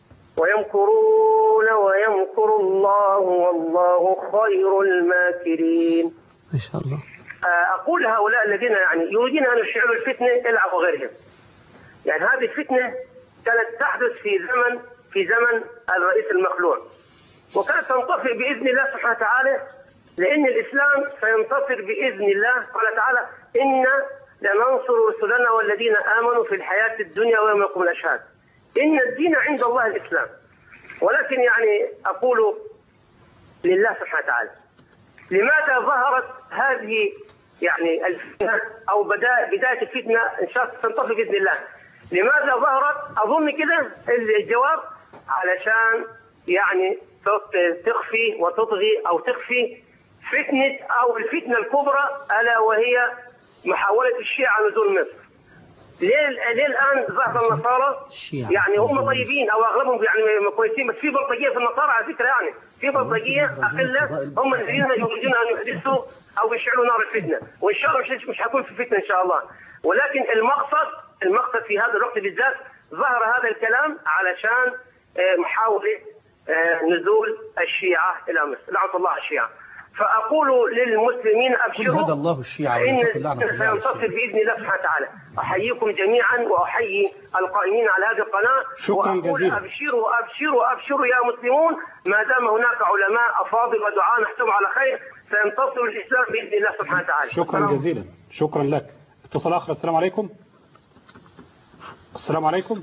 ويمكرون ويمكر الله والله خير الماكرين ما شاء الله أقول لهؤلاء الذين يعني يريدون أن يشعلوا الفتنة إلى وغيرهم يعني هذه الفتنة كانت تحدث في زمن في زمن الرئيس المخلوع وكانت تنطفئ بإذن الله سبحانه وتعالى لأن الإسلام سينتصر بإذن الله قال تعالى إنا لننصر رسلنا والذين آمنوا في الحياة الدنيا ويوم يقوم الأشهاد إن الدين عند الله الإسلام ولكن يعني أقول لله سبحانه وتعالى لماذا ظهرت هذه يعني الفتنة أو بداية بداية الفتنة إن شاء الله تنطفي بإذن الله لماذا ظهرت أظن كده الجواب علشان يعني تط- تخفي وتطغي أو تخفي فتنة أو الفتنة الكبرى ألا وهي محاولة الشيعة نزول مصر ليه ليه الان ظهر النصارى الشيعة. يعني هم طيبين او اغلبهم يعني كويسين بس في بلطجيه في النصارى على فكره يعني في بلطجيه اقله هم الذين يريدون ان يحدثوا او يشعلوا نار الفتنه وان شاء الله مش مش هيكون في فتنه ان شاء الله ولكن المقصد المقصد في هذا الوقت بالذات ظهر هذا الكلام علشان آه، محاوله آه، نزول الشيعه الى مصر لعنه الله على الشيعه فاقول للمسلمين كل ابشروا هدى الله الشيعة فإن ولتكن لعنة الله على سينتصر الشيعة بإذن الله سبحانه وتعالى أحييكم جميعا وأحيي القائمين على هذه القناة شكراً وأقول جزيلاً. أبشروا أبشروا أبشروا يا مسلمون ما دام هناك علماء أفاضل ودعاء نحسب على خير سينتصر الإسلام بإذن الله سبحانه وتعالى شكرا السلام جزيلا شكرا لك اتصال اخر السلام عليكم السلام عليكم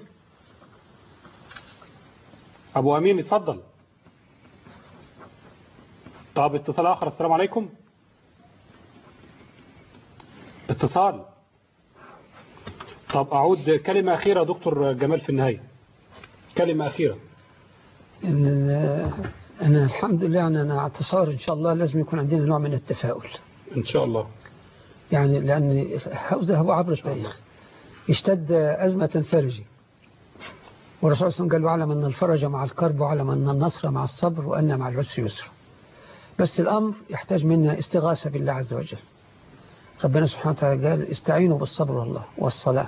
ابو امين اتفضل طب اتصال اخر السلام عليكم اتصال طب اعود كلمة اخيرة دكتور جمال في النهاية كلمة اخيرة إن أنا الحمد لله أنا أنا اعتصار إن شاء الله لازم يكون عندنا نوع من التفاؤل ان شاء الله يعني لأن ذهب عبر التاريخ اشتد أزمة فرجي والرسول صلى الله عليه وسلم قال واعلم أن الفرج مع الكرب واعلم أن النصر مع الصبر وأن مع العسر يسر بس الأمر يحتاج منا استغاثة بالله عز وجل ربنا سبحانه وتعالى قال استعينوا بالصبر والله والصلاة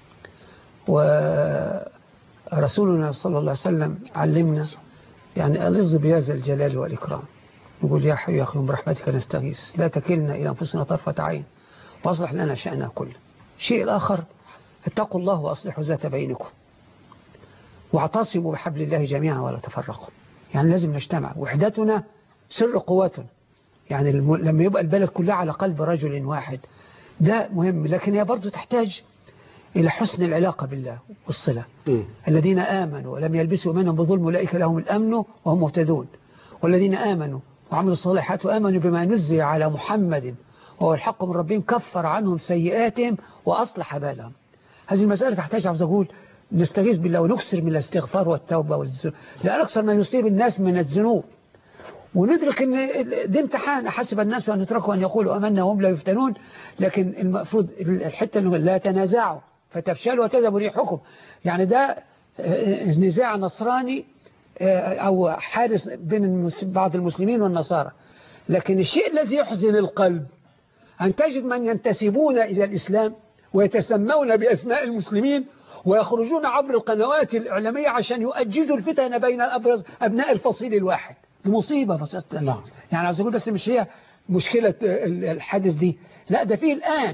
ورسولنا صلى الله عليه وسلم علمنا يعني ألظ بهذا الجلال والإكرام نقول يا حي يا أخي برحمتك نستغيث لا تكلنا إلى أنفسنا طرفة عين وأصلح لنا شأننا كله الشيء الآخر اتقوا الله وأصلحوا ذات بينكم واعتصموا بحبل الله جميعا ولا تفرقوا يعني لازم نجتمع وحدتنا سر قوتنا يعني الم... لما يبقى البلد كلها على قلب رجل واحد ده مهم لكن هي برضه تحتاج إلى حسن العلاقة بالله والصلة مم. الذين آمنوا ولم يلبسوا منهم بظلم أولئك لهم الأمن وهم مهتدون والذين آمنوا وعملوا الصالحات وآمنوا بما نزل على محمد وهو الحق من ربهم كفر عنهم سيئاتهم وأصلح بالهم هذه المسألة تحتاج عاوز أقول نستغيث بالله ونكسر من الاستغفار والتوبة والذنوب لأن أكثر ما يصيب الناس من الذنوب وندرك ان ده امتحان احسب الناس ان يتركوا ان يقولوا امنا وهم لا يفتنون لكن المفروض الحته انه لا تنازعوا فتفشلوا وتذهب ريحكم يعني ده آه، نزاع نصراني آه، او حادث بين المس- بعض المسلمين والنصارى لكن الشيء الذي يحزن القلب أن تجد من ينتسبون إلى الإسلام ويتسمون بأسماء المسلمين ويخرجون عبر القنوات الإعلامية عشان يؤججوا الفتن بين أبرز أبناء الفصيل الواحد دي مصيبة بس نعم. يعني عاوز أقول بس مش هي مشكلة ال- الحادث دي لا ده فيه الآن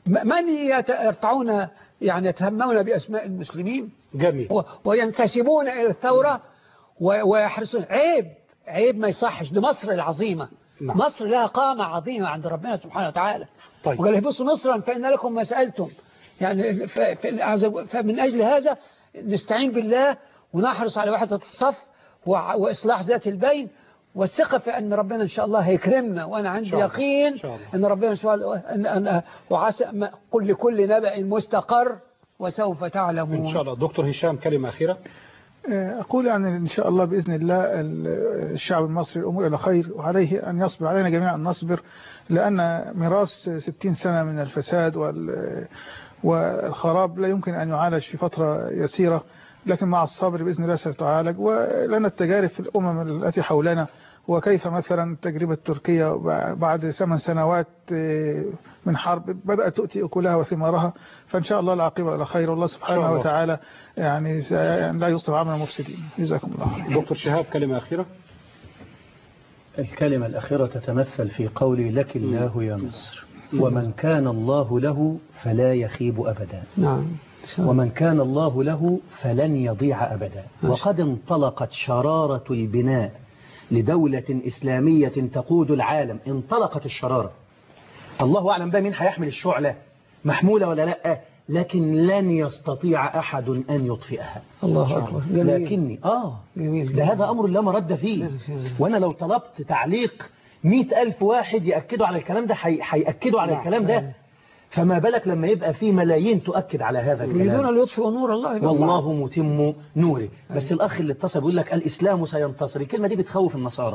م- من يت- يرفعون يعني يتهمون بأسماء المسلمين جميل و- وينتسبون إلى الثورة و- ويحرصون عيب عيب ما يصحش دي مصر العظيمة نعم. مصر لها قامة عظيمة عند ربنا سبحانه وتعالى طيب. وقال اهبطوا مصرا فإن لكم ما سألتم يعني ف- ف- فمن أجل هذا نستعين بالله ونحرص على وحدة الصف وع- وإصلاح ذات البين والثقة في أن ربنا إن شاء الله هيكرمنا وأنا عندي شاء الله. يقين إن شاء الله. أن ربنا إن شاء الله أن أن وعسى ما- قل لكل نبأ مستقر وسوف تعلمون إن شاء الله دكتور هشام كلمة أخيرة أقول يعني إن شاء الله بإذن الله ال- الشعب المصري الأمور إلى خير وعليه أن يصبر علينا جميعا أن نصبر لأن ميراث 60 سنة من الفساد وال- والخراب لا يمكن أن يعالج في فترة يسيرة لكن مع الصبر بإذن الله ستعالج ولنا التجارب في الأمم التي حولنا وكيف مثلا تجربة تركيا بعد ثمان سنوات من حرب بدأت تؤتي أكلها وثمارها فإن شاء الله العاقبة إلى خير والله شاء سبحانه الله. وتعالى يعني س- يعني لا يصلح عمل المفسدين جزاكم الله خير دكتور شهاب كلمة أخيرة الكلمة الأخيرة تتمثل في قولي لك الله يا مصر ومن كان الله له فلا يخيب أبدا نعم ومن كان الله له فلن يضيع أبدا وقد انطلقت شرارة البناء لدولة إسلامية تقود العالم انطلقت الشرارة الله أعلم بقى مين هيحمل الشعلة محمولة ولا لا لكن لن يستطيع أحد أن يطفئها الله أكبر جميل لكني آه جميل ده هذا أمر لا مرد فيه وأنا لو طلبت تعليق مئة ألف واحد يأكدوا على الكلام ده حي- هيأكدوا على الكلام ده فما بالك لما يبقى في ملايين تؤكد على هذا يريدون الكلام أن يطفئوا نور الله يبقى والله متم نوره بس الأخ اللي اتصل بيقول لك الإسلام سينتصر الكلمة دي بتخوف النصارى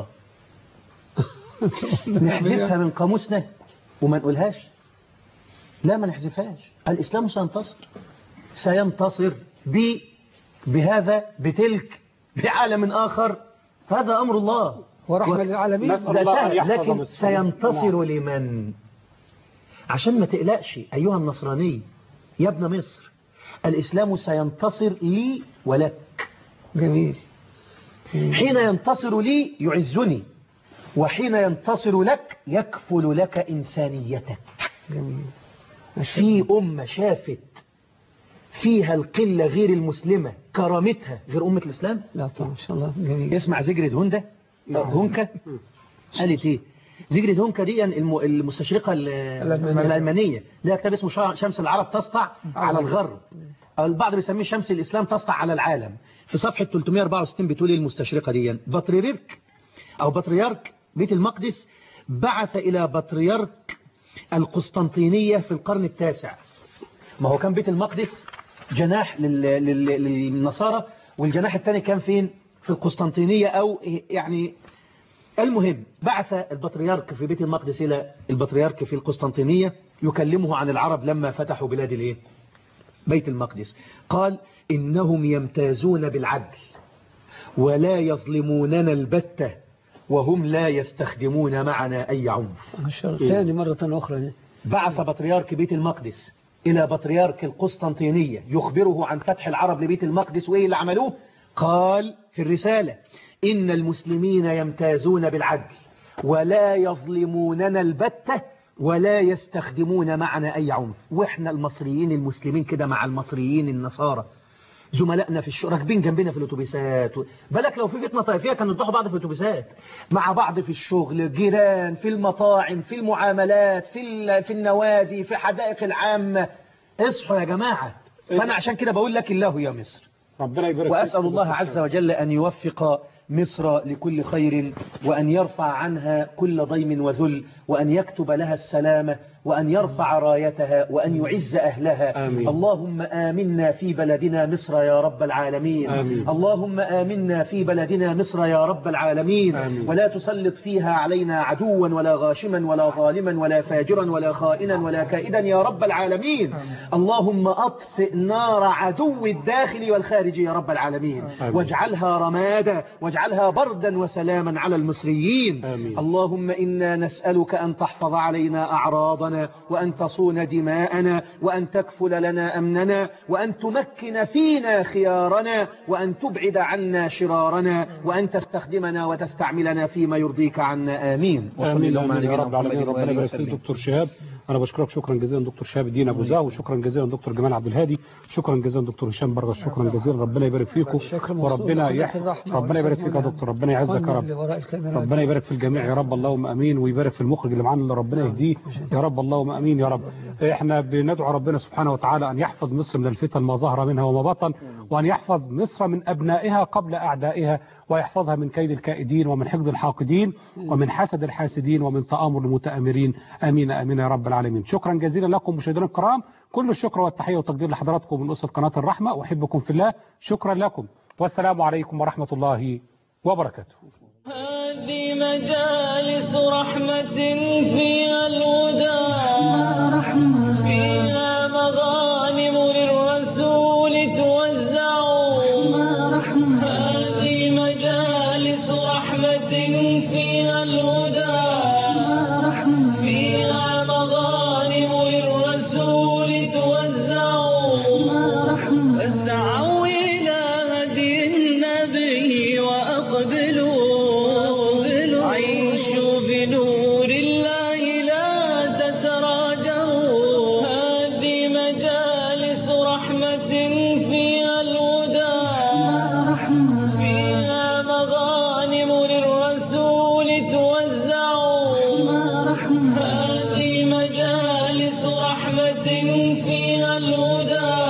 نحذفها من قاموسنا وما نقولهاش لا ما نحذفهاش الإسلام سينتصر سينتصر ب بهذا بتلك بعالم آخر هذا أمر الله ورحمة و- للعالمين نسأل ده الله أن سهل، يحفظ لكن مصر. سينتصر لمن عشان ما تقلقش أيها النصراني يا ابن مصر الإسلام سينتصر لي ولك جميل حين ينتصر لي يعزني وحين ينتصر لك يكفل لك إنسانيتك جميل في أمة شافت فيها القلة غير المسلمة كرامتها غير أمة الإسلام لا طبعا إن شاء الله جميل اسمع زجرة هوندا هونكا قالت ايه زجرة هونكا دي الم- المستشرقة ال- الألمانية. الألمانية لها كتاب اسمه شا- شمس العرب تسطع على الغرب البعض بيسميه شمس الإسلام تسطع على العالم في صفحة 364 بتقول ايه المستشرقة دي بطريرك أو بطريرك بيت المقدس بعث إلى بطريرك القسطنطينية في القرن التاسع ما هو كان بيت المقدس جناح لل- لل- للنصارى والجناح الثاني كان فين في القسطنطينية أو يعني المهم بعث البطريرك في بيت المقدس إلى البطريرك في القسطنطينية يكلمه عن العرب لما فتحوا بلاد الايه بيت المقدس قال إنهم يمتازون بالعدل ولا يظلموننا البتة وهم لا يستخدمون معنا أي عنف ما شاء الله ثاني مرة أخرى دي بعث بطريرك بيت المقدس إلى بطريرك القسطنطينية يخبره عن فتح العرب لبيت المقدس وإيه اللي عملوه قال في الرسالة إن المسلمين يمتازون بالعدل ولا يظلموننا البتة ولا يستخدمون معنا أي عنف وإحنا المصريين المسلمين كده مع المصريين النصارى زملائنا في الشغل راكبين جنبنا في الاتوبيسات و- بالك لو في فتنه طائفيه كانوا يذبحوا بعض في الاتوبيسات مع بعض في الشغل جيران في المطاعم في المعاملات في ال- في النوادي في حدائق العامه اصحوا يا جماعه فانا عشان كده بقول لك الله يا مصر ربنا يبارك فيك. وأسأل الله عز وجل أن يوفق مصر لكل خير وأن يرفع عنها كل ضيم وذل وأن يكتب لها السلامة وأن يرفع رايتها وأن يعز أهلها آمين. اللهم آمنا في بلدنا مصر يا رب العالمين آمين. اللهم آمنا في بلدنا مصر يا رب العالمين آمين. ولا تسلط فيها علينا عدوا ولا غاشما ولا ظالما ولا فاجرا ولا خائنا ولا كائدا يا رب العالمين اللهم أطفئ نار عدو الداخل والخارج يا رب العالمين آمين. واجعلها رمادا واجعلها بردا وسلاما على المصريين آمين. اللهم إنا نسألك أن تحفظ علينا أعراضنا وأن تصون دماءنا وأن تكفل لنا أمننا وأن تمكن فينا خيارنا وأن تبعد عنا شرارنا وأن تستخدمنا وتستعملنا فيما يرضيك عنا آمين وصل آمين اللهم آمين على يا نبينا رب العالمين محمد ربنا وآله يبارك فيك وسلم دكتور شهاب انا بشكرك شكرا جزيلا دكتور شهاب الدين ابو زاه وشكرا جزيلا دكتور جمال عبد الهادي شكرا جزيلا دكتور هشام برغس شكرا جزيلا ربنا يبارك فيكم شكرا موصول وربنا لقناة يح... الرحمة ربنا يبارك فيك يا والإسلام دكتور ربنا يعزك يا رب اللي وراء الكاميرات. ربنا يبارك في الجميع يا رب اللهم امين ويبارك في المخرج اللي معانا اللي ربنا يهديه يا رب اللهم امين يا رب احنا بندعو ربنا سبحانه وتعالى ان يحفظ مصر من الفتن ما ظهر منها وما بطن وان يحفظ مصر من ابنائها قبل اعدائها ويحفظها من كيد الكائدين ومن حقد الحاقدين ومن حسد الحاسدين ومن تآمر المتآمرين امين امين يا رب العالمين شكرا جزيلا لكم مشاهدينا الكرام كل الشكر والتحيه والتقدير لحضراتكم من اسره قناه الرحمه احبكم في الله شكرا لكم والسلام عليكم ورحمه الله وبركاته هذه مجالس رحمة فيها الهدى فيها مغانم للرسول توزع هذه مجالس رحمة فيها الهدى فيها مغانم للرسول توزع فاسعوا إلى هدي النبي وأقبلوا عيشوا بنور الله لا تتراجعوا هذه مجالس رحمة فيها الهدى فيها مغانم للرسول توزع هذه مجالس رحمة فيها الهدى